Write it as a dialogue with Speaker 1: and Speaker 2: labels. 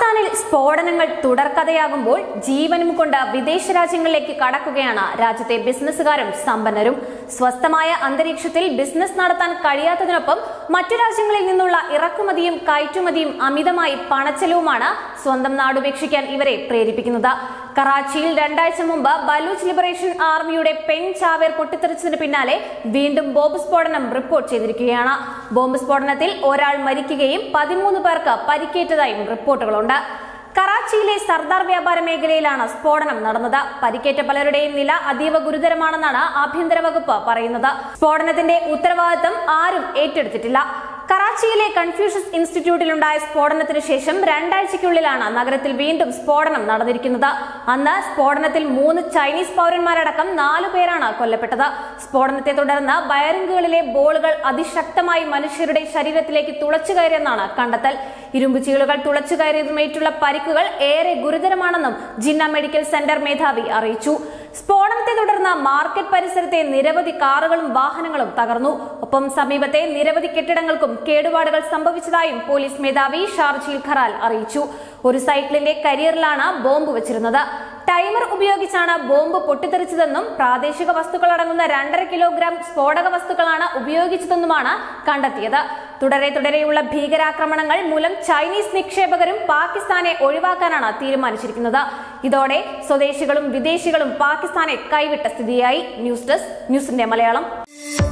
Speaker 1: പാകിസ്ഥാനിൽ സ്ഫോടനങ്ങൾ തുടർക്കഥയാകുമ്പോൾ ജീവനും കൊണ്ട് വിദേശ രാജ്യങ്ങളിലേക്ക് കടക്കുകയാണ് രാജ്യത്തെ ബിസിനസ്സുകാരും സമ്പന്നരും സ്വസ്ഥമായ അന്തരീക്ഷത്തിൽ ബിസിനസ് നടത്താൻ കഴിയാത്തതിനൊപ്പം മറ്റു രാജ്യങ്ങളിൽ നിന്നുള്ള ഇറക്കുമതിയും കയറ്റുമതിയും അമിതമായി പണച്ചെലവുമാണ് സ്വന്തം നാടുപേക്ഷിക്കാൻ ഇവരെ പ്രേരിപ്പിക്കുന്നത് കറാച്ചിയിൽ രണ്ടാഴ്ച മുമ്പ് ബലൂച്ച് ലിബറേഷൻ ആർമിയുടെ പെൺ ചാവേർ പൊട്ടിത്തെറിച്ചതിന് പിന്നാലെ വീണ്ടും ബോംബ് സ്ഫോടനം റിപ്പോർട്ട് ചെയ്തിരിക്കുകയാണ് ബോംബ് സ്ഫോടനത്തിൽ ഒരാൾ മരിക്കുകയും പതിമൂന്ന് പേർക്ക് പരിക്കേറ്റതായും റിപ്പോർട്ടുകളുണ്ട് കറാച്ചിയിലെ സർദാർ വ്യാപാര മേഖലയിലാണ് സ്ഫോടനം നടന്നത് പരിക്കേറ്റ പലരുടെയും നില അതീവ ഗുരുതരമാണെന്നാണ് ആഭ്യന്തര വകുപ്പ് പറയുന്നത് സ്ഫോടനത്തിന്റെ ഉത്തരവാദിത്തം ആരും ഏറ്റെടുത്തിട്ടില്ല കറാച്ചിയിലെ കൺഫ്യൂഷ്യസ് ഇൻസ്റ്റിറ്റ്യൂട്ടിലുണ്ടായ സ്ഫോടനത്തിന് ശേഷം രണ്ടാഴ്ചയ്ക്കുള്ളിലാണ് നഗരത്തിൽ വീണ്ടും സ്ഫോടനം നടന്നിരിക്കുന്നത് അന്ന് സ്ഫോടനത്തിൽ മൂന്ന് ചൈനീസ് പൗരന്മാരടക്കം നാലു പേരാണ് കൊല്ലപ്പെട്ടത് സ്ഫോടനത്തെ തുടർന്ന് വയറിംഗുകളിലെ ബോളുകൾ അതിശക്തമായി മനുഷ്യരുടെ ശരീരത്തിലേക്ക് തുളച്ചു കയറിയെന്നാണ് കണ്ടെത്തൽ ഇരുമ്പ് ചീളുകൾ തുളച്ചു കയറിയതുമേറ്റുള്ള പരിക്കുകൾ ഏറെ ഗുരുതരമാണെന്നും ജിന്ന മെഡിക്കൽ സെന്റർ മേധാവി അറിയിച്ചു സ്ഫോടനത്തെ തുടർന്ന് മാർക്കറ്റ് പരിസരത്തെ നിരവധി കാറുകളും വാഹനങ്ങളും തകർന്നു ഒപ്പം സമീപത്തെ നിരവധി കെട്ടിടങ്ങൾക്കും കേടുപാടുകൾ സംഭവിച്ചതായും പോലീസ് മേധാവി ഷാർജിൽ ഖറാൽ അറിയിച്ചു ഒരു സൈക്കിളിന്റെ കരിയറിലാണ് ബോംബ് വെച്ചിരുന്നത് ടൈമർ ഉപയോഗിച്ചാണ് ബോംബ് പൊട്ടിത്തെറിച്ചതെന്നും പ്രാദേശിക വസ്തുക്കൾ അടങ്ങുന്ന രണ്ടര കിലോഗ്രാം സ്ഫോടക വസ്തുക്കളാണ് ഉപയോഗിച്ചതെന്നുമാണ് കണ്ടെത്തിയത് തുടരെ തുടരെയുള്ള ഭീകരാക്രമണങ്ങൾ മൂലം ചൈനീസ് നിക്ഷേപകരും പാകിസ്ഥാനെ ഒഴിവാക്കാനാണ് തീരുമാനിച്ചിരിക്കുന്നത് ഇതോടെ സ്വദേശികളും വിദേശികളും പാകിസ്ഥാനെ കൈവിട്ട സ്ഥിതിയായി ന്യൂസ് ഡെസ്ക് ന്യൂസിന്റെ മലയാളം